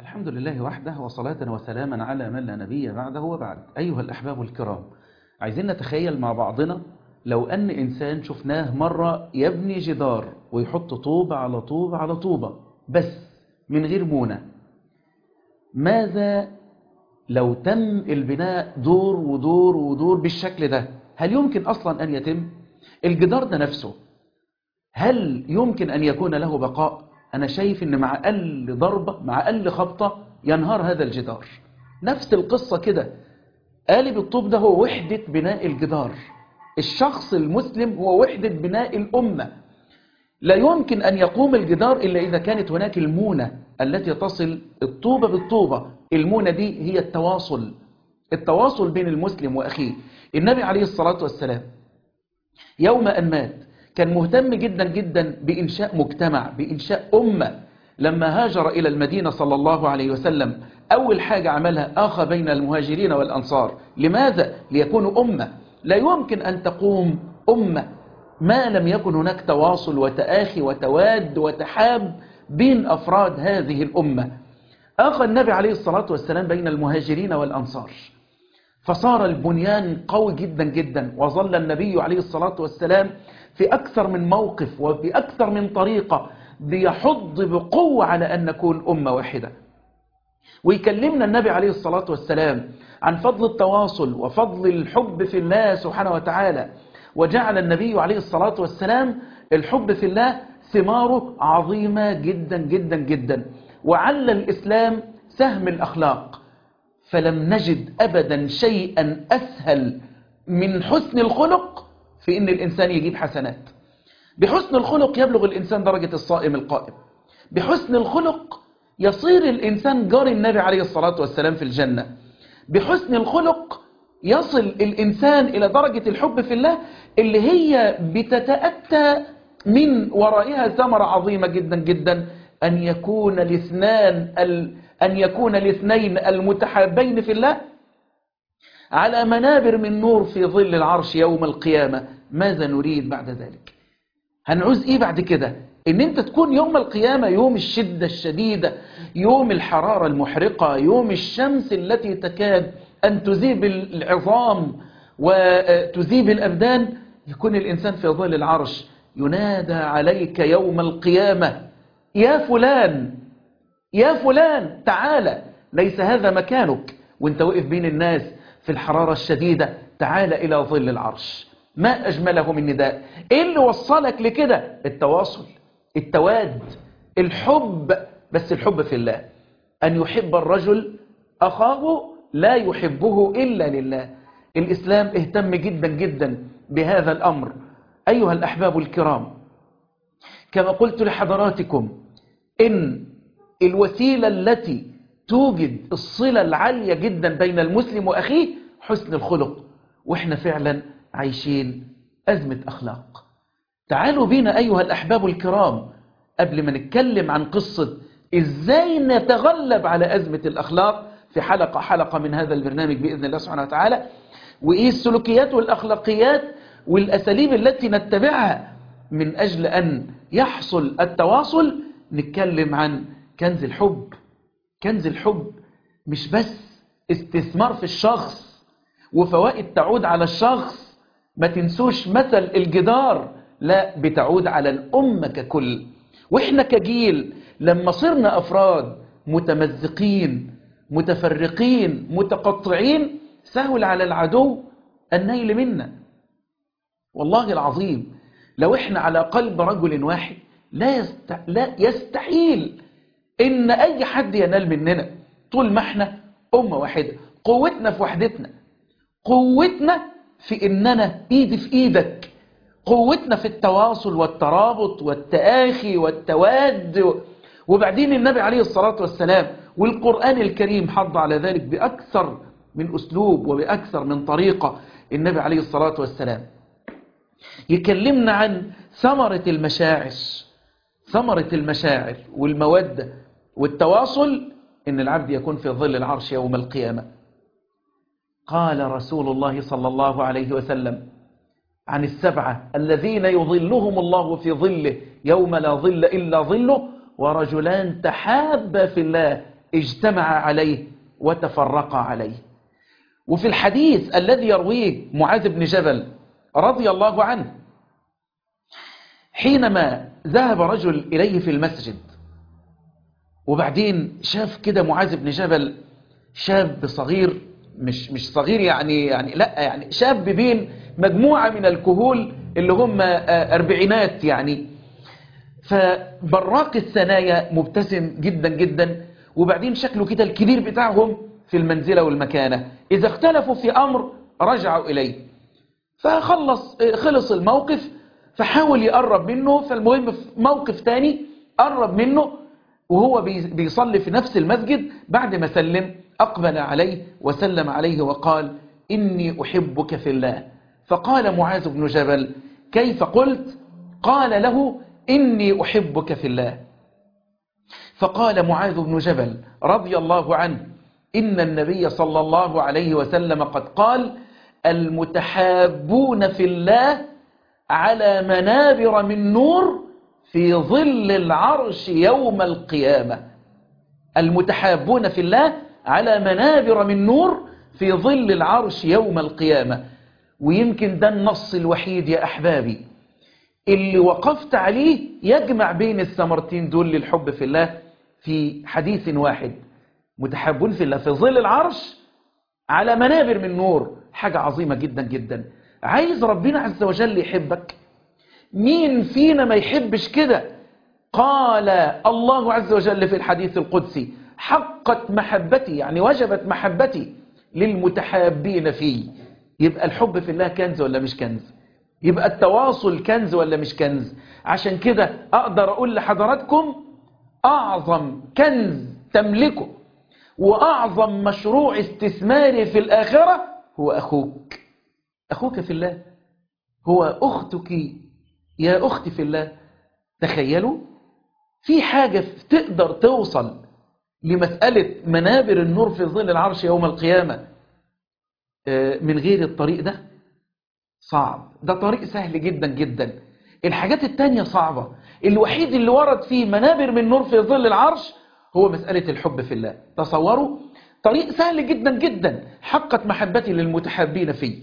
الحمد لله وحده وصلاة وسلاما على من لا نبي بعده وبعد أيها الأحباب الكرام عايزين نتخيل مع بعضنا لو أن إنسان شفناه مرة يبني جدار ويحط طوبة على طوبة على طوبة بس من غير مونة ماذا لو تم البناء دور ودور ودور بالشكل ده هل يمكن أصلا أن يتم الجدار ده نفسه هل يمكن أن يكون له بقاء أنا شايف أن مع أقل ضربة مع أقل خبطة ينهار هذا الجدار نفس القصة كده قالب الطوب ده هو وحدة بناء الجدار الشخص المسلم هو وحدة بناء الأمة لا يمكن أن يقوم الجدار إلا إذا كانت هناك المونة التي تصل الطوبة بالطوبة المونة دي هي التواصل التواصل بين المسلم وأخيه النبي عليه الصلاة والسلام يوم أن مات كان مهتم جدا جدا بإنشاء مجتمع بإنشاء أمة لما هاجر إلى المدينة صلى الله عليه وسلم أول حاجة عملها آخى بين المهاجرين والأنصار لماذا؟ ليكونوا أمة لا يمكن أن تقوم أمة ما لم يكن هناك تواصل وتآخي وتواد وتحاب بين أفراد هذه الأمة آخى النبي عليه الصلاة والسلام بين المهاجرين والأنصار فصار البنيان قوي جدا جدا وظل النبي عليه الصلاة والسلام في أكثر من موقف وفي أكثر من طريقة بيحض بقوة على أن نكون أمة واحدة ويكلمنا النبي عليه الصلاة والسلام عن فضل التواصل وفضل الحب في الله سبحانه وتعالى وجعل النبي عليه الصلاة والسلام الحب في الله ثماره عظيمة جدا جدا جدا وعل الإسلام سهم الأخلاق فلم نجد أبدا شيئا أسهل من حسن الخلق في أن الإنسان يجيب حسنات بحسن الخلق يبلغ الإنسان درجة الصائم القائم بحسن الخلق يصير الإنسان جار النبي عليه الصلاة والسلام في الجنة بحسن الخلق يصل الإنسان إلى درجة الحب في الله اللي هي بتتأتى من ورائها ثمرة عظيمة جدا جدا أن يكون الاثنان أن يكون الاثنين المتحابين في الله على منابر من نور في ظل العرش يوم القيامة ماذا نريد بعد ذلك هنعوز ايه بعد كده ان انت تكون يوم القيامة يوم الشدة الشديدة يوم الحرارة المحرقة يوم الشمس التي تكاد ان تذيب العظام وتذيب الابدان يكون الانسان في ظل العرش ينادى عليك يوم القيامة يا فلان يا فلان تعالى ليس هذا مكانك وانت وقف بين الناس في الحرارة الشديدة تعال إلى ظل العرش ما أجمله من نداء إيه اللي وصلك لكده التواصل التواد الحب بس الحب في الله أن يحب الرجل أخاه لا يحبه إلا لله الإسلام اهتم جدا جدا بهذا الأمر أيها الأحباب الكرام كما قلت لحضراتكم إن الوسيلة التي توجد الصلة العالية جدا بين المسلم وأخيه حسن الخلق وإحنا فعلا عايشين أزمة أخلاق تعالوا بينا أيها الأحباب الكرام قبل ما نتكلم عن قصة إزاي نتغلب على أزمة الأخلاق في حلقة حلقة من هذا البرنامج بإذن الله سبحانه وتعالى وإيه السلوكيات والأخلاقيات والأساليب التي نتبعها من أجل أن يحصل التواصل نتكلم عن كنز الحب كنز الحب مش بس استثمار في الشخص وفوائد تعود على الشخص ما تنسوش مثل الجدار لا بتعود على الأمة ككل وإحنا كجيل لما صرنا أفراد متمزقين متفرقين متقطعين سهل على العدو النيل منا والله العظيم لو إحنا على قلب رجل واحد لا, يست... لا يستحيل إن أي حد ينال مننا طول ما إحنا أمة واحدة قوتنا في وحدتنا قوتنا في إننا إيدي في إيدك قوتنا في التواصل والترابط والتآخي والتواد وبعدين النبي عليه الصلاة والسلام والقرآن الكريم حض على ذلك بأكثر من أسلوب وبأكثر من طريقة النبي عليه الصلاة والسلام يكلمنا عن ثمرة المشاعر ثمرة المشاعر والمودة والتواصل إن العبد يكون في ظل العرش يوم القيامة قال رسول الله صلى الله عليه وسلم عن السبعة الذين يظلهم الله في ظله يوم لا ظل إلا ظله ورجلان تحابا في الله اجتمع عليه وتفرقا عليه وفي الحديث الذي يرويه معاذ بن جبل رضي الله عنه حينما ذهب رجل إليه في المسجد وبعدين شاف كده معاذ بن جبل شاب صغير مش مش صغير يعني يعني لا يعني شاب بين مجموعة من الكهول اللي هم أربعينات يعني فبراق الثنايا مبتسم جدا جدا وبعدين شكله كده الكبير بتاعهم في المنزلة والمكانة إذا اختلفوا في أمر رجعوا إليه فخلص خلص الموقف فحاول يقرب منه فالمهم في موقف تاني قرب منه وهو بيصلي في نفس المسجد بعد ما سلم أقبل عليه وسلم عليه وقال إني أحبك في الله فقال معاذ بن جبل كيف قلت قال له إني أحبك في الله فقال معاذ بن جبل رضي الله عنه إن النبي صلى الله عليه وسلم قد قال المتحابون في الله على منابر من نور في ظل العرش يوم القيامة المتحابون في الله على منابر من نور في ظل العرش يوم القيامة ويمكن ده النص الوحيد يا أحبابي اللي وقفت عليه يجمع بين الثمرتين دول للحب في الله في حديث واحد متحابون في الله في ظل العرش على منابر من نور حاجة عظيمة جدا جدا عايز ربنا عز وجل يحبك مين فينا ما يحبش كده قال الله عز وجل في الحديث القدسي حقت محبتي يعني وجبت محبتي للمتحابين فيه يبقى الحب في الله كنز ولا مش كنز يبقى التواصل كنز ولا مش كنز عشان كده أقدر أقول لحضراتكم أعظم كنز تملكه وأعظم مشروع استثماري في الآخرة هو أخوك أخوك في الله هو أختك يا أختي في الله تخيلوا في حاجة تقدر توصل لمسألة منابر النور في ظل العرش يوم القيامة من غير الطريق ده صعب ده طريق سهل جدا جدا الحاجات التانية صعبة الوحيد اللي ورد فيه منابر من نور في ظل العرش هو مسألة الحب في الله تصوروا طريق سهل جدا جدا حقت محبتي للمتحابين فيه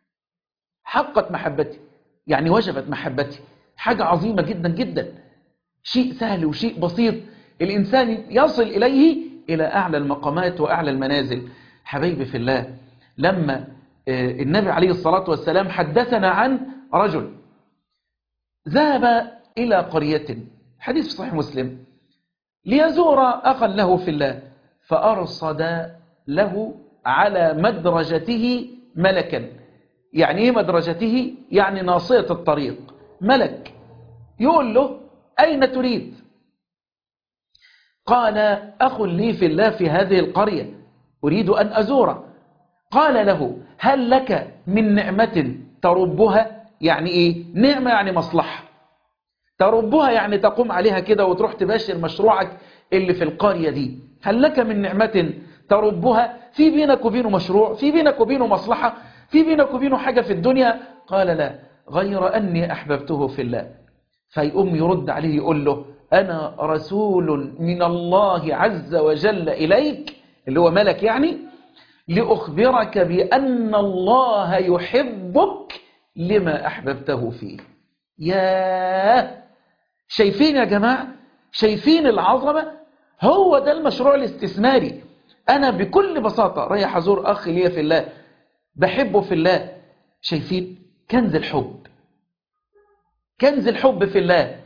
حقت محبتي يعني وجبت محبتي حاجة عظيمة جدا جدا شيء سهل وشيء بسيط الإنسان يصل إليه إلى أعلى المقامات وأعلى المنازل حبيبي في الله لما النبي عليه الصلاة والسلام حدثنا عن رجل ذهب إلى قرية حديث في صحيح مسلم ليزور أخا له في الله فأرصد له على مدرجته ملكا يعني ايه مدرجته يعني ناصية الطريق ملك يقول له أين تريد قال أخ لي في الله في هذه القرية أريد أن أزوره قال له هل لك من نعمة تربها يعني إيه نعمة يعني مصلحة تربها يعني تقوم عليها كده وتروح تباشر مشروعك اللي في القرية دي هل لك من نعمة تربها في بينك وبينه مشروع في بينك وبينه مصلحة في بينك وبينه حاجة في الدنيا قال لا غير أني أحببته في الله فيقوم يرد عليه يقول له أنا رسول من الله عز وجل إليك اللي هو ملك يعني لأخبرك بأن الله يحبك لما أحببته فيه يا شايفين يا جماعة شايفين العظمة هو ده المشروع الاستثماري أنا بكل بساطة رايح أزور أخ لي في الله بحبه في الله شايفين كنز الحب كنز الحب في الله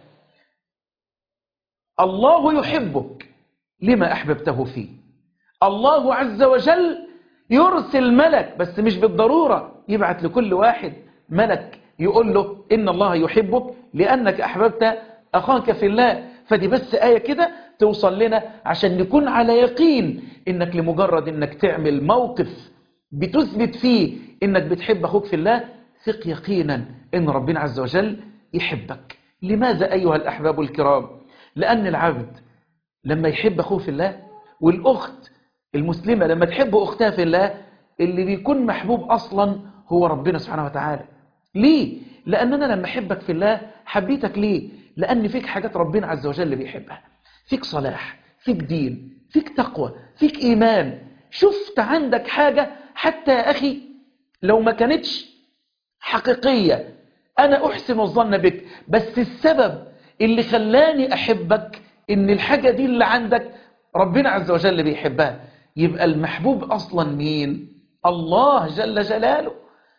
الله يحبك لما أحببته فيه الله عز وجل يرسل ملك بس مش بالضرورة يبعت لكل واحد ملك يقول له إن الله يحبك لأنك أحببت أخاك في الله فدي بس آية كده توصل لنا عشان نكون على يقين إنك لمجرد إنك تعمل موقف بتثبت فيه إنك بتحب أخوك في الله ثق يقينا إن ربنا عز وجل يحبك لماذا أيها الأحباب الكرام لأن العبد لما يحب أخوه في الله والأخت المسلمة لما تحب أختها في الله اللي بيكون محبوب أصلا هو ربنا سبحانه وتعالى ليه؟ لأن أنا لما أحبك في الله حبيتك ليه؟ لأن فيك حاجات ربنا عز وجل بيحبها فيك صلاح فيك دين فيك تقوى فيك إيمان شفت عندك حاجة حتى يا أخي لو ما كانتش حقيقية أنا أحسن الظن بك بس السبب اللي خلاني أحبك إن الحاجة دي اللي عندك ربنا عز وجل بيحبها يبقى المحبوب أصلا مين الله جل جلاله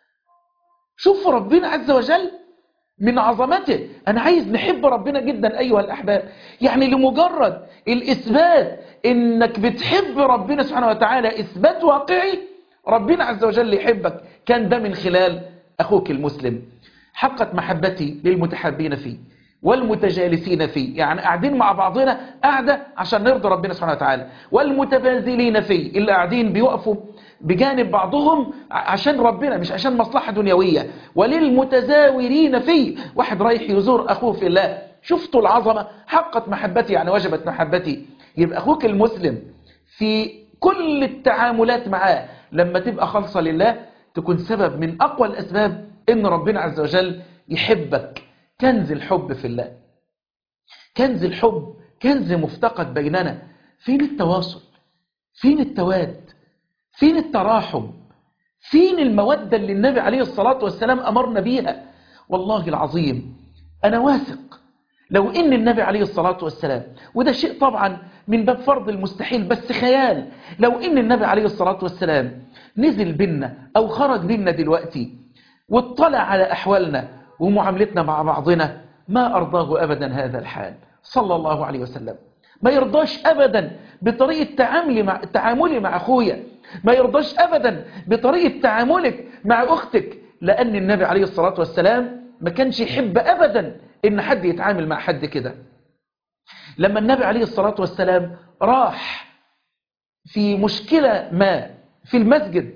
شوف ربنا عز وجل من عظمته أنا عايز نحب ربنا جدا أيها الأحباب يعني لمجرد الإثبات إنك بتحب ربنا سبحانه وتعالى إثبات واقعي ربنا عز وجل يحبك كان ده من خلال أخوك المسلم حقت محبتي للمتحابين فيه والمتجالسين فيه يعني قاعدين مع بعضنا قاعدة عشان نرضي ربنا سبحانه وتعالى والمتبازلين فيه اللي قاعدين بيقفوا بجانب بعضهم عشان ربنا مش عشان مصلحة دنيوية وللمتزاورين فيه واحد رايح يزور أخوه في الله شفتوا العظمة حقت محبتي يعني وجبت محبتي يبقى أخوك المسلم في كل التعاملات معاه لما تبقى خالصة لله تكون سبب من أقوى الأسباب إن ربنا عز وجل يحبك كنز الحب في الله كنز الحب كنز مفتقد بيننا فين التواصل فين التواد فين التراحم فين المودة اللي النبي عليه الصلاة والسلام أمرنا بيها والله العظيم أنا واثق لو إن النبي عليه الصلاة والسلام وده شيء طبعا من باب فرض المستحيل بس خيال لو إن النبي عليه الصلاة والسلام نزل بينا أو خرج بينا دلوقتي واطلع على أحوالنا ومعاملتنا مع بعضنا ما أرضاه أبدا هذا الحال صلى الله عليه وسلم ما يرضاش أبدا بطريقة تعاملي مع تعاملي مع أخويا ما يرضاش أبدا بطريقة تعاملك مع أختك لأن النبي عليه الصلاة والسلام ما كانش يحب أبدا إن حد يتعامل مع حد كده لما النبي عليه الصلاة والسلام راح في مشكلة ما في المسجد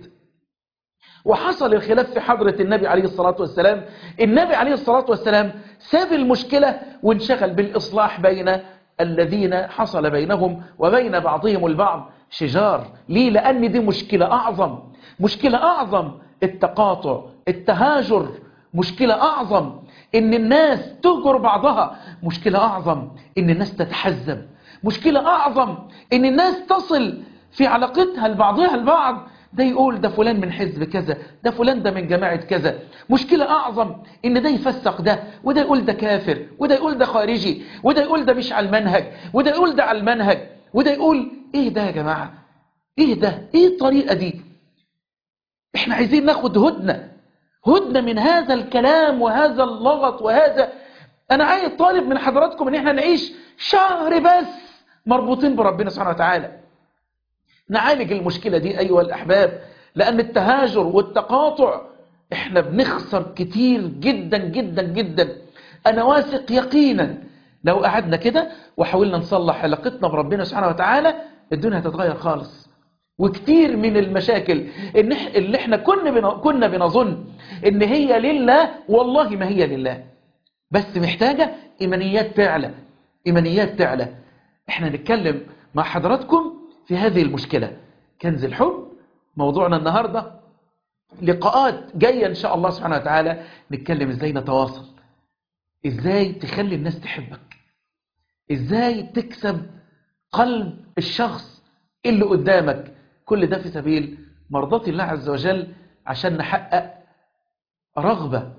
وحصل الخلاف في حضرة النبي عليه الصلاة والسلام النبي عليه الصلاة والسلام ساب المشكلة وانشغل بالإصلاح بين الذين حصل بينهم وبين بعضهم البعض شجار ليه لأن دي مشكلة أعظم مشكلة أعظم التقاطع التهاجر مشكلة أعظم إن الناس تهجر بعضها مشكلة أعظم إن الناس تتحزب مشكلة أعظم إن الناس تصل في علاقتها لبعضها البعض ده يقول ده فلان من حزب كذا ده فلان ده من جماعة كذا مشكلة أعظم إن ده يفسق ده وده يقول ده كافر وده يقول ده خارجي وده يقول ده مش على المنهج وده يقول ده على المنهج وده يقول إيه ده يا جماعة إيه ده إيه الطريقة دي إحنا عايزين ناخد هدنة هدنة من هذا الكلام وهذا اللغط وهذا أنا عايز طالب من حضراتكم إن إحنا نعيش شهر بس مربوطين بربنا سبحانه وتعالى نعالج المشكلة دي أيها الأحباب لأن التهاجر والتقاطع إحنا بنخسر كتير جدا جدا جدا أنا واثق يقينا لو قعدنا كده وحاولنا نصلح علاقتنا بربنا سبحانه وتعالى الدنيا هتتغير خالص وكتير من المشاكل إن اللي احنا كنا بن... كنا بنظن إن هي لله والله ما هي لله بس محتاجة إيمانيات تعلى إيمانيات تعلى احنا نتكلم مع حضراتكم في هذه المشكلة كنز الحب موضوعنا النهاردة لقاءات جاية إن شاء الله سبحانه وتعالى نتكلم إزاي نتواصل إزاي تخلي الناس تحبك إزاي تكسب قلب الشخص اللي قدامك كل ده في سبيل مرضاة الله عز وجل عشان نحقق رغبة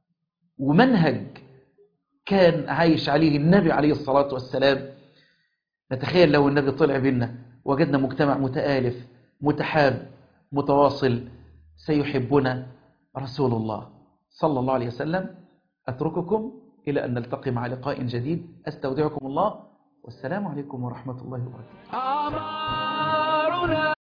ومنهج كان عايش عليه النبي عليه الصلاة والسلام نتخيل لو النبي طلع بينا وجدنا مجتمع متآلف متحاب متواصل سيحبنا رسول الله صلى الله عليه وسلم أترككم إلى أن نلتقي مع لقاء جديد أستودعكم الله والسلام عليكم ورحمة الله وبركاته أعمارنا